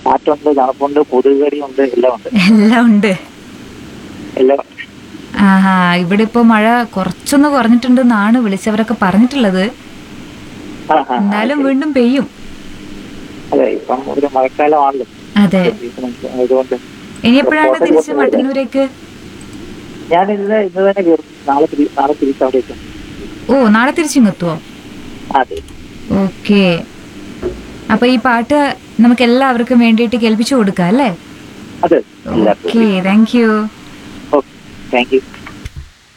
കാറ്റുണ്ട് തണുപ്പുണ്ട് കൊതുകടിയുണ്ട് എല്ലാം ഉണ്ട് എല്ലാം ഉണ്ട് എല്ലാം ആഹാ ഇവിടെ ഇപ്പൊ മഴ കുറച്ചൊന്ന് കുറഞ്ഞിട്ടുണ്ടെന്നാണ് വിളിച്ചവരൊക്കെ പറഞ്ഞിട്ടുള്ളത് ആ, ആ, എന്നാലും വീണ്ടും പെയ്യും അതെ ഇപ്പം ഒരു മഴക്കാലമാണല്ലോ അതെ സീസൺ ആയതുകൊണ്ട് ഇനി എപ്പോഴാണ് തിരിച്ച് മട്ടന്നൂരേക്ക് ഞാൻ ഇന്ന് ഇന്ന് തന്നെ കയറും നാളെ തിരി നാളെ തിരിച്ച് അവിടെ എത്തും ഓ നാളെ തിരിച്ചിങ്ങെത്തുവോ അതെ ഓക്കെ അപ്പൊ ഈ പാട്ട് നമുക്ക് എല്ലാവർക്കും വേണ്ടിയിട്ട് കേൾപ്പിച്ചു കൊടുക്കാം അല്ലേ അതെ എല്ലാവർക്കും okay thank you okay thank U